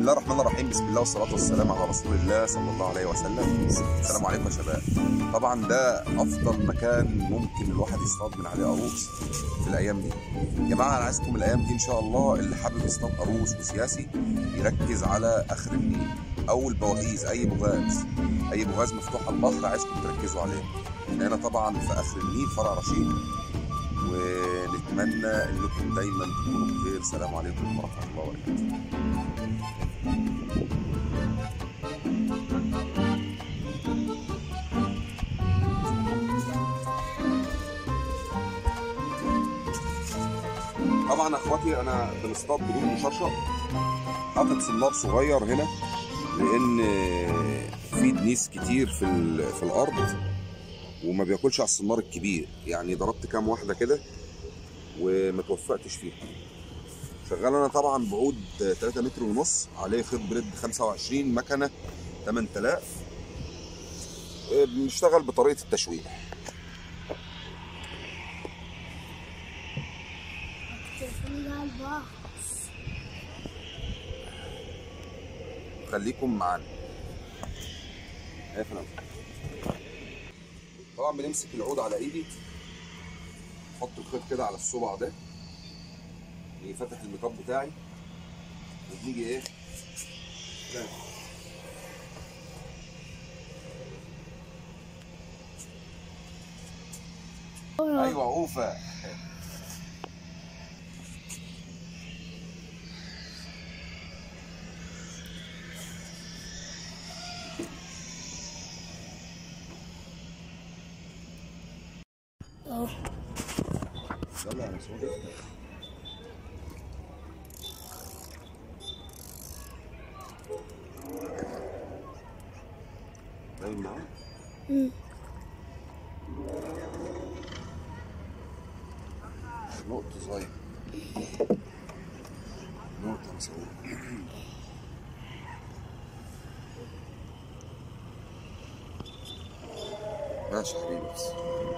الله الرحمن الرحيم بسم الله والصلاة والسلام على رسول الله صلى الله عليه وسلم السلام عليكم يا شباب طبعا ده أفضل مكان ممكن الواحد يصطاد من عليه قاروص في الأيام دي يا جماعة أنا عايزكم الأيام دي إن شاء الله اللي حابب يصطاد قاروص وسياسي يركز على آخر النيل أو البواغيز أي بوغاز أي بوغاز مفتوح على البحر عايزكم تركزوا عليه هنا طبعا في آخر النيل فرع رشيد ونتمنى انكم دايما تكونوا بخير السلام عليكم ورحمه الله وبركاته طبعا يا اخواتي انا بنصطاد بدون مشرشر حاطط سنار صغير هنا لان في دنيس كتير في ال- في الارض وما بياكلش على السنار الكبير يعني ضربت كام واحده كده وما توفقتش فيها شغال انا طبعا بعود 3 متر ونص عليه خيط بريد 25 مكنه 8000 آه، بنشتغل بطريقه التشويح تليفوني ده البحر خليكم معانا ايه فلان طبعا بنمسك العود على ايدي احط الخيط كده على الصبع ده يفتح الميكاب بتاعي وبنيجي ايه كده. ايوه اوفا اهو يلا يا مسعود باين معاك مم. نقطة صغيرة نقطة مسعود ماشي يا حبيبي بس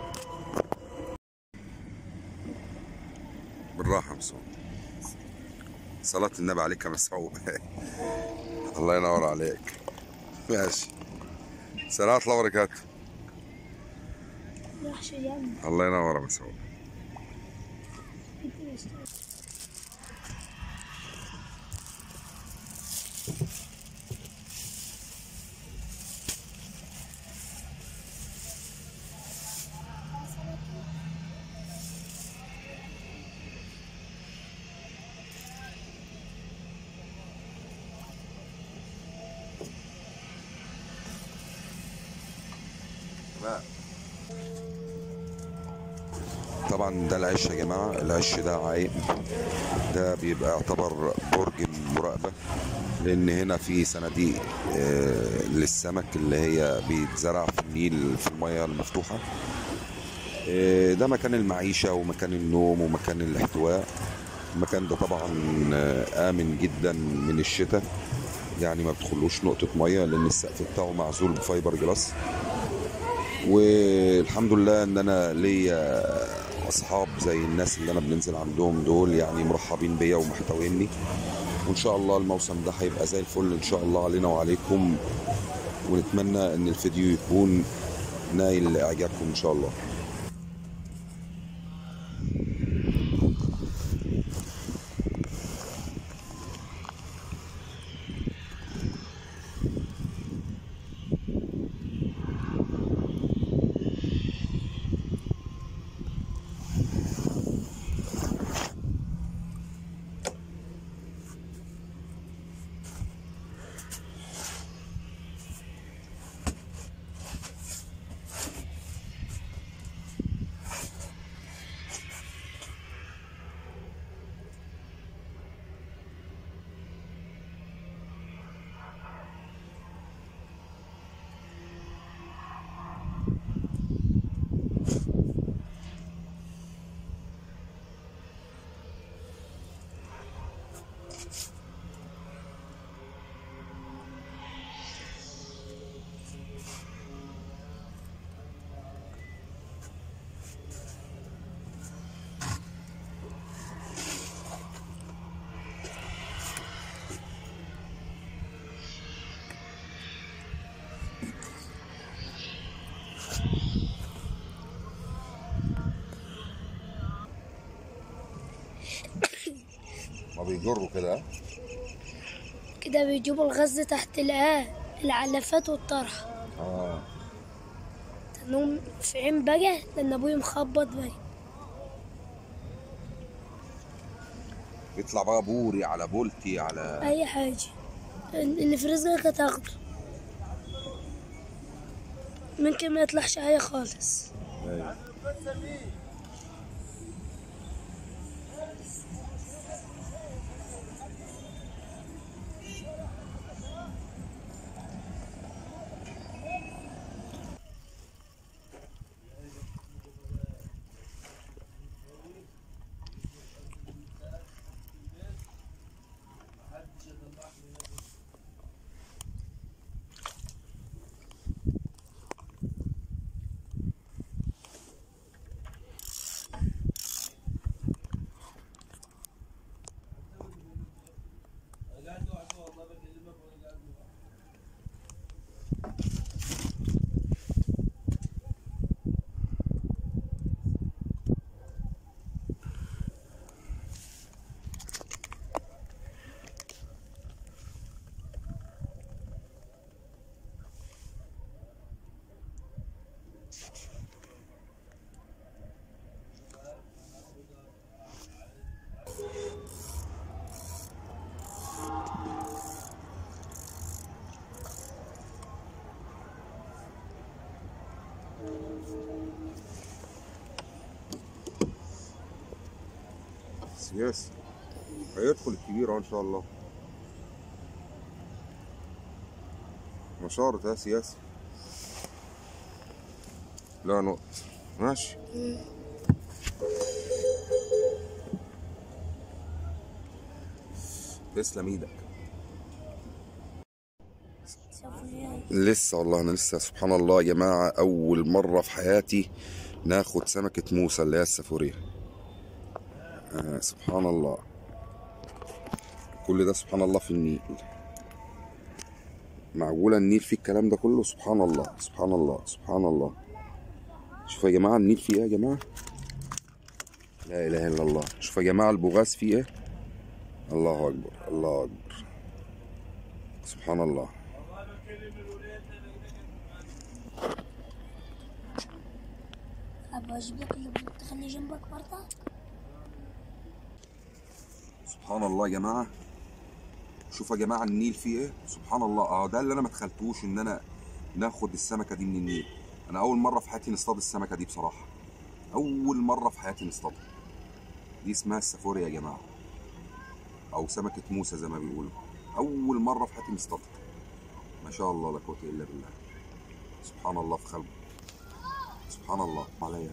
بالراحة يا مسعود صلاة النبي عليك يا مسعود الله ينور عليك ماشي سلام ورحمة الله وبركاته وحش جنب الله ينور يا مسعود تمام طبعا ده العش يا جماعه العش ده عايم ده بيبقى يعتبر برج مراقبه لان هنا في صناديق آه، للسمك اللي هي بيتزرع في النيل في المياه المفتوحه آه، ده مكان المعيشه ومكان النوم ومكان الاحتواء المكان ده طبعا آه، امن جدا من الشتاء يعني ما بتدخلوش نقطه ميه لان السقف بتاعه معزول بفايبر جلاس والحمد لله ان انا ليا اصحاب زي الناس اللي انا بننزل عندهم دول يعني مرحبين بيا ومحتويني وان شاء الله الموسم ده هيبقى زي الفل ان شاء الله علينا وعليكم ونتمنى ان الفيديو يكون نايل لاعجابكم ان شاء الله ما بيجروا كده ها؟ كده بيجيبوا الغز تحت الآه العلافات والطرح اه تنوم في عين بقى لأن أبوي مخبط بقى يطلع بقى بوري على بولتي على أي حاجة اللي في رزقك هتاخده ممكن ما يطلعش حاجة خالص أيوة. سياسي هيدخل الكبير اهو ان شاء الله مشارط ها سياسي لا نقط ماشي تسلم ايدك لسه والله انا لسه سبحان الله يا جماعه اول مره في حياتي ناخد سمكه موسى اللي هي السافوريه آه سبحان الله كل ده سبحان الله في النيل معقولة النيل فيه الكلام ده كله سبحان الله سبحان الله سبحان الله شوفوا يا جماعة النيل فيه ايه يا جماعة لا إله إلا الله شوفوا يا جماعة البغاث فيه ايه الله أكبر الله أكبر سبحان الله أبغى أجيبك اللي بتخلي جنبك برضه سبحان الله يا جماعة شوفوا يا جماعة النيل فيه ايه سبحان الله اه ده اللي انا ما تخيلتوش ان انا ناخد السمكة دي من النيل انا اول مرة في حياتي نصطاد السمكة دي بصراحة اول مرة في حياتي نصطادها دي اسمها السافوريا يا جماعة او سمكة موسى زي ما بيقولوا اول مرة في حياتي نصطادها ما شاء الله لا قوة الا بالله سبحان الله في خلقه سبحان الله عليا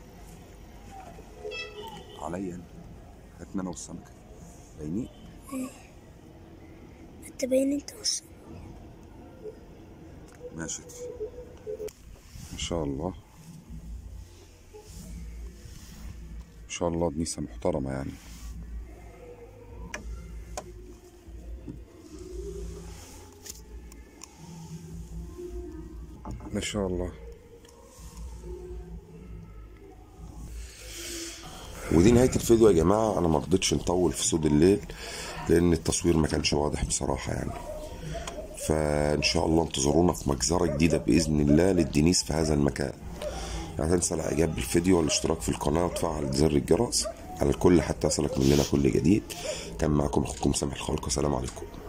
عليا هاتنا انا والسمكة باينين أنت باين أنت وش ماشي ما شاء الله ما شاء الله دنيسة محترمة يعني ما شاء الله ودي نهاية الفيديو يا جماعة أنا ما رضيتش نطول في سود الليل لأن التصوير ما كانش واضح بصراحة يعني فإن شاء الله انتظرونا في مجزرة جديدة بإذن الله للدنيس في هذا المكان لا تنسى الإعجاب بالفيديو والاشتراك في القناة وتفعل زر الجرس على الكل حتى يصلك مننا كل جديد كان معكم أخوكم سامح الخلق والسلام عليكم